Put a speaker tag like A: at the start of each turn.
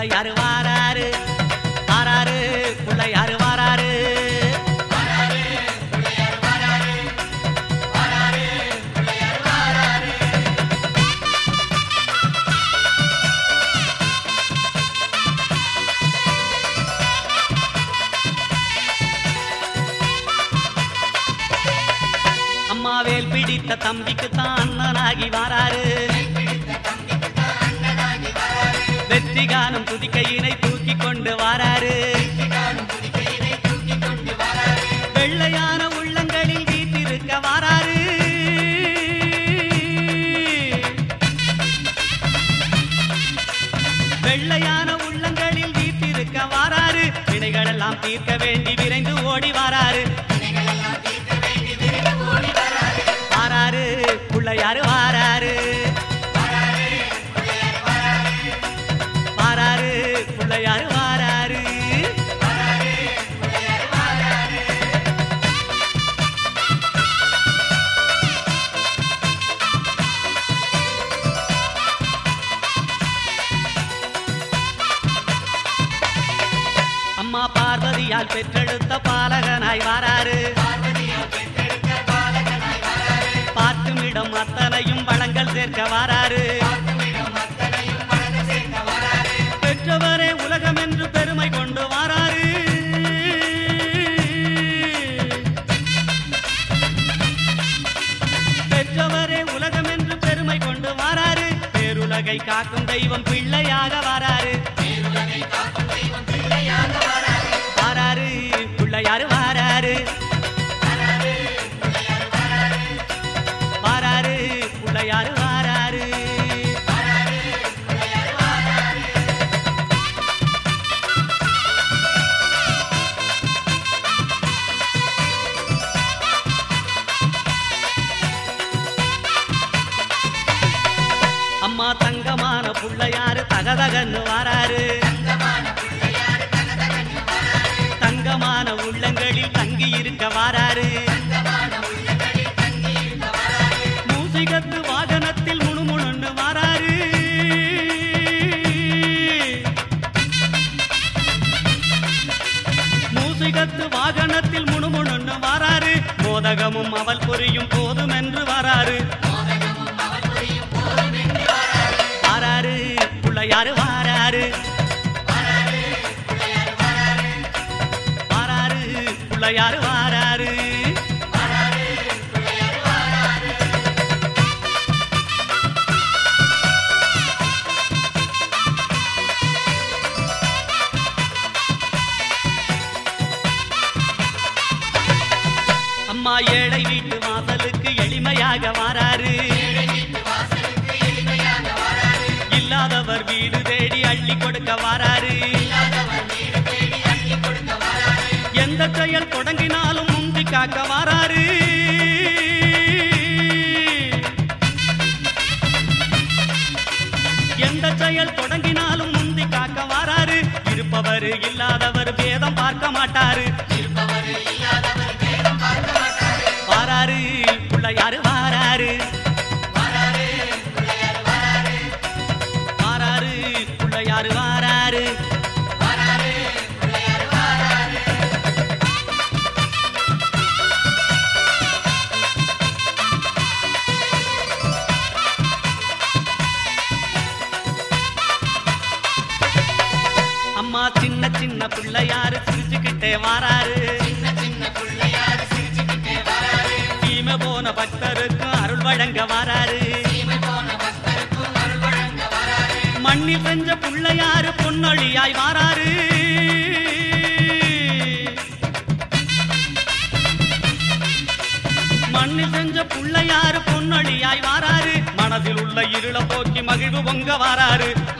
A: பிள்ளையாரு வாராரு வாராரு பிள்ளையாரு வாராரு அம்மாவேல் பிடித்த தம்பிக்கு தான் அண்ணனாகி வாராரு வெற்றி காணும் துதிக்கையினை தூக்கி கொண்டு வாராரு வெள்ளையான உள்ளங்களில் வீட்டிருக்க வாராரு வெள்ளையான உள்ளங்களில் வீட்டிருக்க வாராரு வினைகளெல்லாம் தீர்க்க வேண்டி விரைந்து ஓடி வாராரு வாராரு பிள்ளையாரு வாராரு வாராரு பிள்ளையாரு வாராரு அம்மா பார்வதியால் பெற்றெடுத்த பாலகனாய் வாராரு பார்க்குமிடம் அத்தனையும் வளங்கள் சேர்க்க வாராரு பெற்றவரே உலகம் என்று பெருமை கொண்டு வாராரு பெற்றவரே உலகம் என்று பெருமை கொண்டு வாராரு பேருலகை காக்கும் தெய்வம் பிள்ளையாக வாராரு வாராரு பிள்ளையாரு வாராரு வாராரு பிள்ளையாரு வாராரு அம்மா தங்கமான புள்ளையாரு தகதகன்னு வாராரு தங்கமான உள்ளங்களில் தங்கி இருக்க வாராரு மூசிகத்து வாகனத்தில் முணுமுணுன்னு வாராரு மூசிகத்து வாகனத்தில் முணுமுணுன்னு வாராரு மோதகமும் அவள் புரியும் போதும் என்று வாராரு வாராரு பிள்ளையாரு வாராரு வாராரு பிள்ளையாரு வாராரு அம்மா ஏழை வீட்டு வாசலுக்கு எளிமையாக வாராரு இல்லாதவர் வீடு தேடி அள்ளி கொடுக்க வாராரு எந்த செயல் தொடங்கினாலும் முந்தி காக்க வாராரு எந்த செயல் தொடங்கினாலும் முந்தி காக்க வாராரு இருப்பவர் இல்லாதவர் பேதம் பார்க்க மாட்டாரு வாராரு பிள்ளையாரு வாராரு வாராரு பிள்ளையாரு வாராரு அம்மா சின்ன சின்ன பிள்ளையாரு சிரிச்சுக்கிட்டே வாராரு தீமை போன பக்தருக்கு அருள் வழங்க வாராரு மண்ணில் செஞ்ச பிள்ளையாரு பொன்னொழியாய் வாராரு மண்ணில் செஞ்ச பிள்ளையாரு பொன்னொழியாய் வாராரு மனதில் உள்ள இருள போக்கி மகிழ்வு பொங்க வாராரு